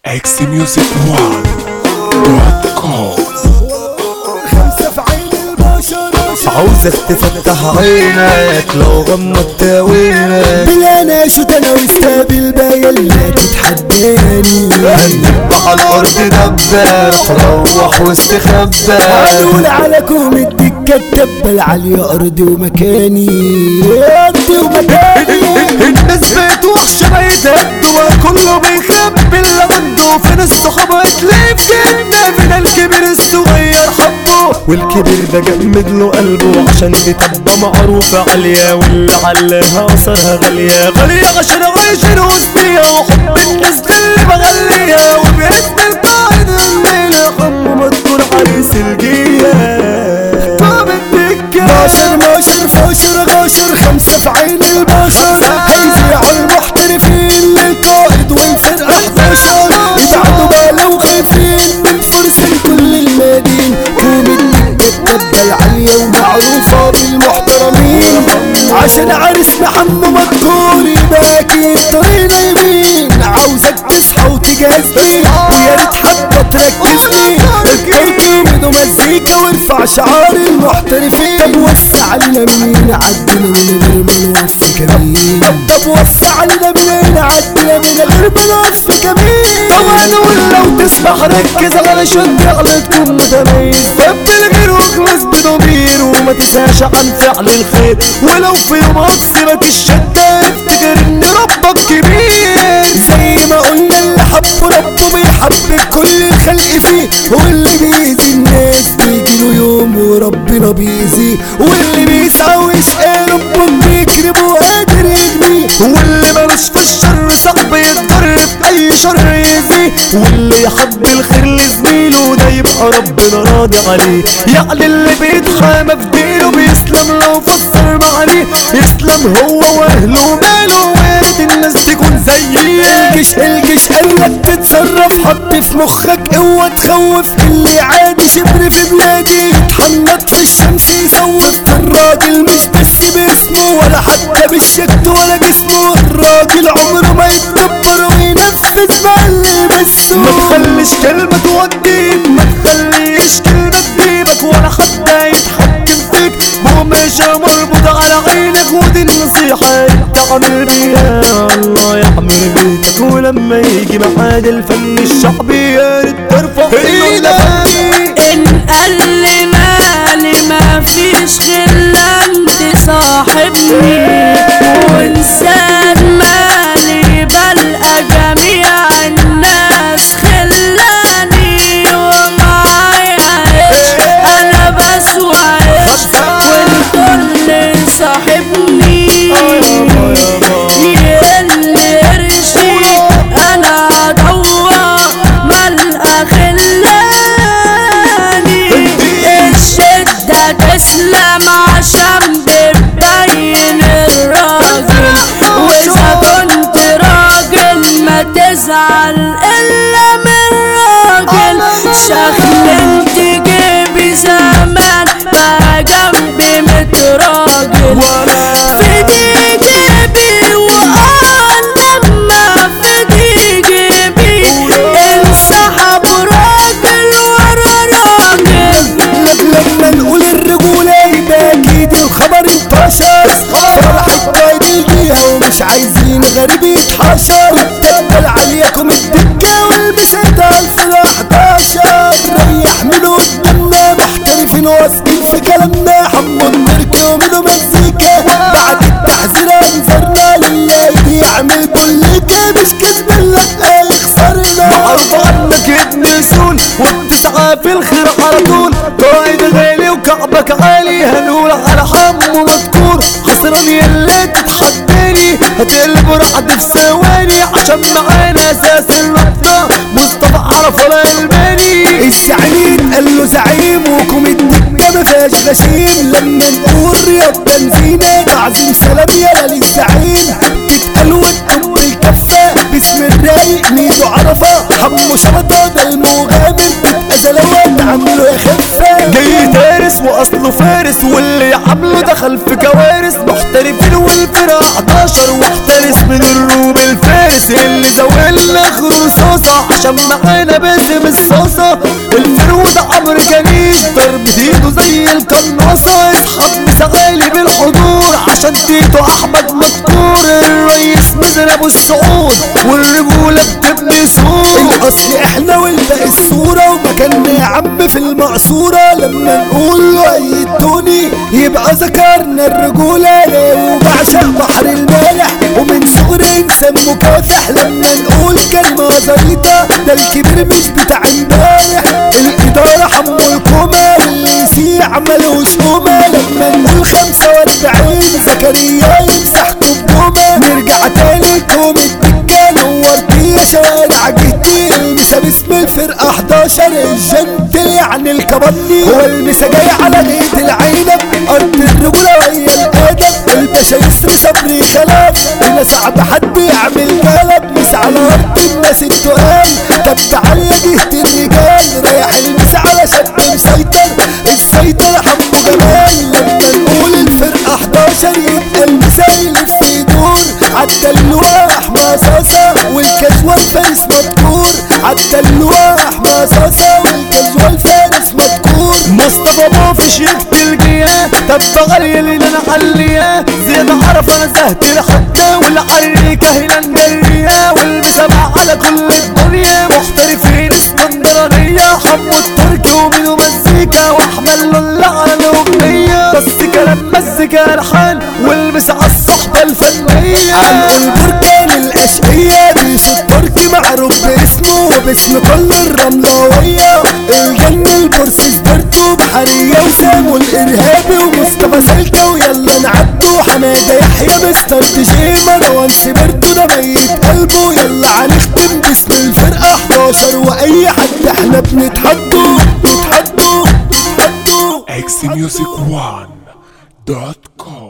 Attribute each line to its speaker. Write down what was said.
Speaker 1: xmusic1.com
Speaker 2: خمسة في عين البشر
Speaker 3: عاوزك تفتح عينك لو غمضت عينك
Speaker 2: بلا ناشد انا واستقبل باين لا تتحداني
Speaker 3: هنبقى على الارض دباب روح واستخبى
Speaker 2: هنقول على كوم الدكة الدبة العالية ارضي ومكاني ارضي ومكاني
Speaker 3: الناس بقت وحشة بقت قد وكله بيخبي اللي عنده فين الصحابة تلاقي في جنة فين الكبير الصغير حبه والكبير ده جمد له قلبه عشان دي تبقى معروفة عالية واللي عليها أثرها غالية غالية عشان عايشين وسطيها وحب الناس ده اللي بغليها وباسم القائد الليلة حمو مذكور عريس الجية طاب الدكة
Speaker 2: باشر ماشر فاشر غاشر خمسة في عين البشر هيذيعوا المحترفين للقائد والفرقة 11 يتعبوا بالو وخايفين من فرس كل المدين كوم الدكة الدبة العالية ومعروفة بالمحترمين عشان عرسنا حمو مذكور يبقى اكيد طريقنا يمين عاوزك تصحى وتجهز لي ويا ريت حبة تركز لي الكركب مزيكا وارفع شعار المحترفين طب وسع علينا منين عدنا من غير ما نوقف كمين طب وسع علينا منين عدنا من غير ما نوقف كمين
Speaker 3: طبعا ولو تسمح ركز على شد عقلتكم متميز سب الغير واخلص بضمير وما تنساش عن فعل الخير ولو في يوم عصبك الشدة افتكر ان ربك كبير
Speaker 2: زي ما قلنا اللي حبه ربه بيحب كل الخلق فيه واللي بيأذي الناس بيجيله يوم وربنا بيأذيه واللي بيسعى ويشقى ربه بيكرمه وقادر يغنيه
Speaker 3: واللي ملوش في الشر صعب يتضرب اي شر يأذيه واللي يحب الخير لزميله ده يبقى ربنا راضي عليه يعني اللي بيتحامى في دينه بيسلم لو فسر معانيه يسلم هو واهله وماله وارد الناس تكون زيه
Speaker 2: الجيش الجيش قالك تتصرف حط في مخك قوة تخوف اللي عادي شبر في بلادي يتحنط في الشمس يسوف الراجل مش بس باسمه ولا حتى بالشكل ولا جسمه الراجل عمره ما يتكبر وينفذ ما اللي بسه
Speaker 3: ما تخليش كلمة توديك ما تخليش كلمة تجيبك ولا حتى يتحكم فيك بقماشة مربوطة على عينك ودي النصيحة انت عامل بيها الله يحمل بيتك ولما يجي ميعاد الفن الشعبي يا ريت ترفع ايدك
Speaker 4: ان قال لي مالي ما فيش غير انت صاحبني وانسان مالي بلقى جميع الناس خلاني ومعايا عيش انا بسوى عيش والكل صاحبني يقل قرشي انا ادور ملقى خلاني الشدة تسلم عشان بتبين الراجل واذا كنت راجل ما تزعل الا من راجل شخلنت جيبي زمان ما جنبي مت راجل في دي جيبي وقال لما في دي جيبي انسحب راجل ورا راجل
Speaker 2: لما نقول الرجولة يبقى اكيد الخبر انتشر فرحة قايد الجيهة ومش عايزين غريب يتحشر الدبة عليكم الدكة والمسات الف الحداشر ريح من قدامنا محترفين واثقين في كلامنا حمو التركي ومنه مزيكا بعد التحذير انظرنا لله يعمل بوليكا مش كذب لا يخسرنا
Speaker 3: معروف عنك ابن سون والتسعة في الخير على طول قائد غالي وكعبك عالي هنقول على حمو مذكور خسران يلا تتحداني هتقلب رعد في ثواني عشان معانا اساس الرابطة مصطفى عرفة الالماني
Speaker 2: الزعيم قال له زعيم وكم الدكة ما فيهاش غشيم لما نقول رياض بنزينة تعظيم سلام يلا للزعيم تتقال وتقوم بالكفة باسم الرايق ميدو عرفة حمو شبطة ده المغامر تبقى زلوات عامله يا خفة
Speaker 3: جاي تارس واصله فارس واللي عامله دخل في كوارث محترفين والفرقة 11 واحترس من الروم الفارس اللي زوال اخر رصاصة عشان معانا باسم الصوصة الفرود عمرو كنيش ضرب ايده زي القناصة اصحاب مسغالي بالحضور عشان تيتو احمد مذكور الرئيس مزن ابو السعود والرجولة بتبني سور
Speaker 2: الاصل احنا والباقي الصورة ومكاننا يا عم في المقصورة لما نقول له ايدوني يبقى ذكرنا الرجولة لو بعشق بحر المالح ومن صغري انسان مكافح لما نقول كلمة زريطة ده الكبير مش بتاع امبارح الادارة حمو الكومة واللي يسيع ملوش قومة لما نقول خمسة واربعين زكريا يمسحكوا بجومة نرجع تاني كوم الدكة نورتي يا شوارع جهتي المسا باسم الفرقة 11 الجنتل يعني الكبني هو المسا جاي على غيط العنب ارض الرجولة وهي الادب الباشا يسري صبري خلاف انا صعب حد يعمل قلب مس على ارض الناس التقال طب تعالى جهة الرجال رايح المس على شاب مسيطر السيطرة حمو جمال لما نقول الفرقة 11 يبقى المسايل في يدور عدى اللواح مصاصة والكاجوال فارس مذكور عدى اللواح مصاصة والكاجوال فارس مذكور
Speaker 3: مصطفى ما فيش يقتل جياه طب غالية اللي انا علياه زياد عرف انا زهت لحتى والعريكة هنا ندرية والمسامع على كل الدنيا محترفين اسكندرانية حمو التركي ومينو مزيكا واحمد لولا على الاغنية بس كلام مزيكا الحان والمس على الصحبة الفنية
Speaker 2: هنقول بركان الأشقية ريش التركي معروف باسمه وباسم كل الرملاوية الجن البورس سبرتو بحرية وسام الإرهابي ومصطفى سلكة ويلا نعدوا حمادة يحيى مستر ديجي مروان سبرتو ده ميت قلبه يلا هنختم باسم الفرقة 11 وأي حد احنا بنتحدوا بنتحدوا بنتحدوا
Speaker 1: xmusicone.com